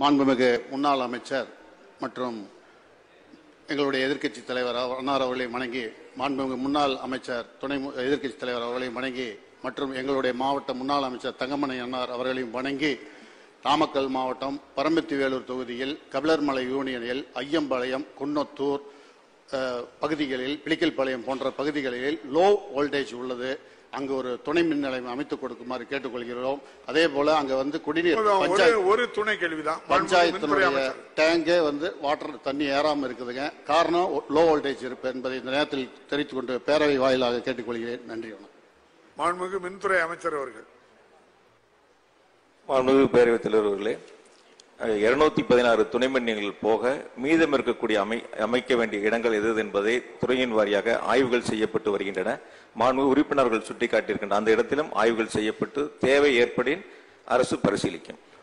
மாண்புமிகு முன்னாள் அமைச்சர் மற்றும் எங்களுடைய எதிர்க்கட்சி தலைவர் அவர் அன்னார் அவர்களை வணங்கி மாண்புமிகு முன்னாள் அமைச்சர் துணை மு- எதிர்க்கட்சி தலைவர் அவர்களையும் வணங்கி மற்றும் எங்களுடைய மாவட்ட முன்னாள் அமைச்சர் தங்கமணி அன்னார் அவர்களையும் வணங்கி நாமக்கல் மாவட்டம் பரமத்தி வேலூர் தொகுதியில் கபிலர்மலை யூனியனில் ஐயம்பாளையம் குன்னத்தூர் அஹ், பகுதிகளில் பிளிக்கல்பாளையம் போன்ற பகுதிகளில் லோ வோல்டேஜ் உள்ளது அங்கு ஒரு துணை மின் நிலையம் அமைத்துக் கொடுக்குமாறு கேட்டுக்கொள்கிறோம் அதே போல அங்க வந்து குடிநீர் ஒரு பஞ்சாயத்து ஒரு துணை கேள்விதான் மாண்புமிகு மின்துறை பஞ்சாயத்தினுடைய அமைச்சர் டேங்கே வந்து வாட்டர் தண்ணி ஏறாம இருக்குதுங்க காரணம் லோ வோல்டேஜ் இருப்பு என்பதை இந்த நேரத்தில் தெரிவித்துக் கொண்டு பேரவை வாயிலாக கேட்டுக்கொள்கிறேன் நன்றி வணக்கம் மாண்புமிகு மின்துறை அமைச்சர் அவர்கள் மாண்புமிகு பேரவைத் தலைவர் அவர்களே இருநூத்தி பதினாறு துணை மின்நிலையங்கள் போக மீதம் இருக்கக்கூடிய அமை அமைக்க வேண்டிய இடங்கள் எது என்பதை துறையின் வாரியாக ஆய்வுகள் செய்யப்பட்டு வருகின்றன மாண்புமிகு உறுப்பினர்கள் சுட்டிக்காட்டியிருக்கின்ற அந்த இடத்திலும் ஆய்வுகள் செய்யப்பட்டு தேவை ஏற்படின் அரசு பரிசீலிக்கும்